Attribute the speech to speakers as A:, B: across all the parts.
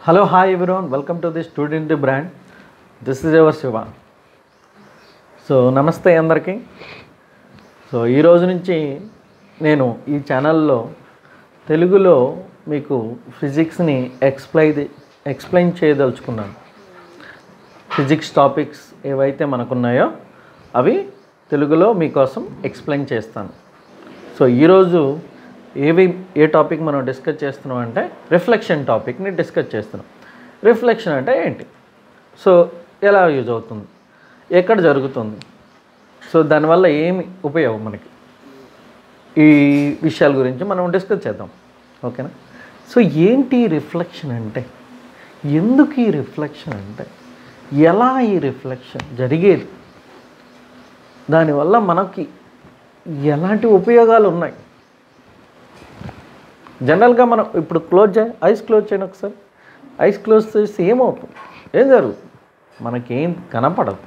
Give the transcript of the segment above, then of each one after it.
A: hello hi everyone welcome to the student brand this is ever Shiva so నమస్తే అందరికీ so ఈ రోజు నుంచి నేను ఈ ఛానల్లో తెలుగులో మీకు ఫిజిక్స్ని ఎక్స్ప్లెయిన్ ఎక్స్ప్లెయిన్ చేయదలుచుకున్నాను ఫిజిక్స్ టాపిక్స్ ఏవైతే మనకున్నాయో అవి తెలుగులో మీకోసం ఎక్స్ప్లెయిన్ చేస్తాను సో ఈరోజు ఏవి ఏ టాపిక్ మనం డిస్కస్ చేస్తున్నాం అంటే రిఫ్లెక్షన్ టాపిక్ని డిస్కస్ చేస్తున్నాం రిఫ్లెక్షన్ అంటే ఏంటి సో ఎలా యూజ్ అవుతుంది ఎక్కడ జరుగుతుంది సో దానివల్ల ఏమి ఉపయోగం మనకి ఈ విషయాల గురించి మనం డిస్కస్ చేద్దాం ఓకేనా సో ఏంటి రిఫ్లెక్షన్ అంటే ఎందుకు ఈ రిఫ్లెక్షన్ అంటే ఎలా ఈ రిఫ్లెక్షన్ జరిగేది దానివల్ల మనకి ఎలాంటి ఉపయోగాలు ఉన్నాయి జనరల్గా మనం ఇప్పుడు క్లోజ్ చేయ ఐస్ క్లోజ్ చేయండి ఒకసారి ఐస్ క్లోజ్ చేస్తే ఏమవుతుంది ఏం జరుగుతుంది మనకేం కనపడదు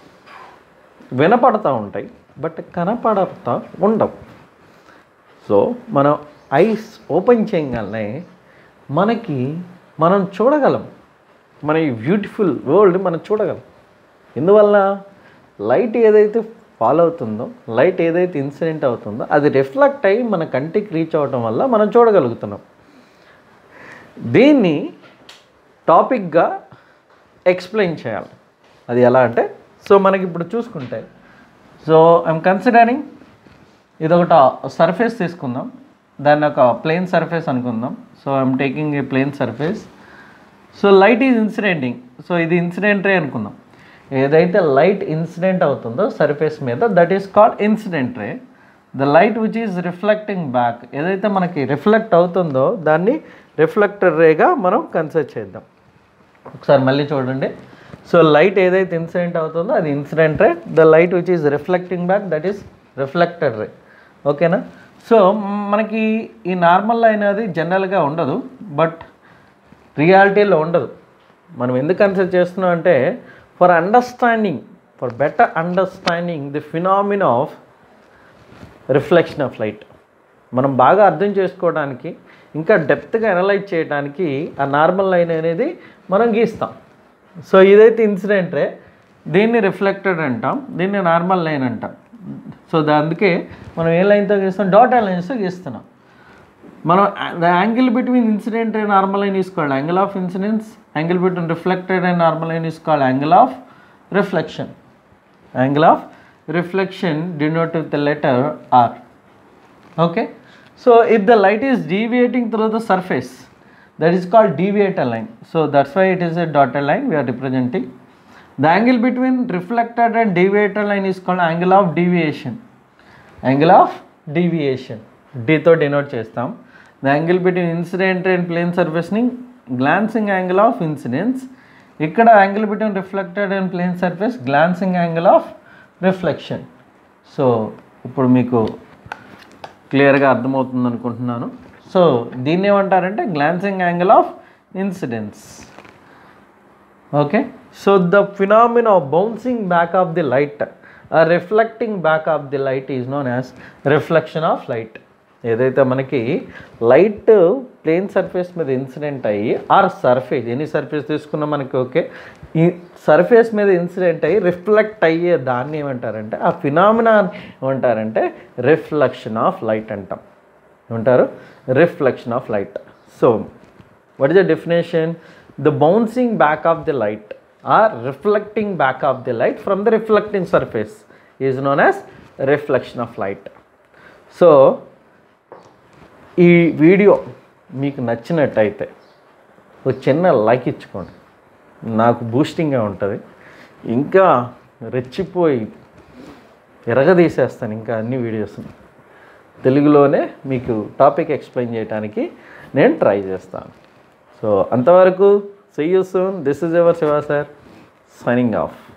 A: వినపడతా ఉంటాయి బట్ కనపడతా ఉండవు సో మనం ఐస్ ఓపెన్ చేయగానే మనకి మనం చూడగలం మన ఈ బ్యూటిఫుల్ వరల్డ్ మనం చూడగలం ఎందువల్ల లైట్ ఏదైతే ఫాలో అవుతుందో లైట్ ఏదైతే ఇన్సిడెంట్ అవుతుందో అది రిఫ్లెక్ట్ అయ్యి మన కంటికి రీచ్ అవ్వటం వల్ల మనం చూడగలుగుతున్నాం దీన్ని టాపిక్గా ఎక్స్ప్లెయిన్ చేయాలి అది ఎలా అంటే సో మనకి ఇప్పుడు చూసుకుంటే సో ఐఎమ్ కన్సిడరింగ్ ఇది ఒకటి సర్ఫేస్ తీసుకుందాం దాన్ని ఒక ప్లేన్ సర్ఫేస్ అనుకుందాం so I'm taking a plane surface so light is incidenting so ఇది ఇన్సిడెంట్ రే అనుకుందాం ఏదైతే లైట్ ఇన్సిడెంట్ అవుతుందో సర్ఫేస్ మీద that is called incident ray the light which is reflecting back ఏదైతే మనకి రిఫ్లెక్ట్ అవుతుందో దాన్ని రిఫ్లెక్టర్ రేగా మనం కన్సిడర్ చేద్దాం ఒకసారి మళ్ళీ చూడండి సో లైట్ ఏదైతే ఇన్సిడెంట్ అవుతుందో అది incident ray the light which is reflecting back that is reflected ray ఓకేనా సో మనకి ఈ నార్మల్ లైన్ అది జనరల్గా ఉండదు బట్ రియాలిటీలో ఉండదు మనం ఎందుకు కన్సిడర్ చేస్తున్నాం అంటే for understanding for better understanding the phenomenon of reflection of light మనం బాగా అర్థం చేసుకోవడానికి ఇంకా డెప్త్గా అనలైజ్ చేయడానికి ఆ నార్మల్ లైన్ అనేది మనం గీస్తాం సో ఇదైతే ఇన్సిడెంట్ రే దీన్ని రిఫ్లెక్టెడ్ అంటాం దీన్ని నార్మల్ లైన్ అంటాం సో దా అందుకే మనం ఏ లైన్తో గీస్తాం డాట్ లైన్స్తో గీస్తున్నాం మనం the angle between incident and normal line is called angle of incidence angle between reflected and normal line is called angle of reflection angle of reflection denote with the letter R okay so if the light is deviating through the surface that is called deviator line so that's why it is a dotted line we are representing the angle between reflected and deviator line is called angle of deviation angle of deviation d తో denote చేస్తాం the angle between incident and plane సర్ఫేస్ని glancing angle of incidence ఇక్కడ angle between reflected and plane surface glancing angle of reflection so ఇప్పుడు మీకు క్లియర్గా అర్థమవుతుంది అనుకుంటున్నాను so దీన్ని ఏమంటారంటే glancing angle of incidence okay so the phenomenon of bouncing back of the light reflecting back of the light is known as reflection of light ఏదైతే మనకి light plane surface మీద ఇన్సిడెంట్ అయ్యి ఆర్ సర్ఫేస్ ఎనీ సర్ఫేస్ తీసుకున్నా మనకి okay ఈ surface మీద incident అయ్యి reflect అయ్యే దాన్ని ఏమంటారంటే ఆ ఫినామినా ఏమంటారంటే రిఫ్లెక్షన్ ఆఫ్ లైట్ అంటాం ఏమంటారు reflection of light so what is the definition the bouncing back of the light or reflecting back of the light from the reflecting surface is known as reflection of light so ఈ video మీకు నచ్చినట్టయితే ఒక చిన్న like ఇచ్చుకోండి నాకు బూస్టింగ్గా ఉంటుంది ఇంకా రెచ్చిపోయి ఎరగదీసేస్తాను ఇంకా అన్ని వీడియోస్ తెలుగులోనే మీకు టాపిక్ ఎక్స్ప్లెయిన్ చేయడానికి నేను ట్రై చేస్తాను సో అంతవరకు see you soon this is ever Shiva sir signing of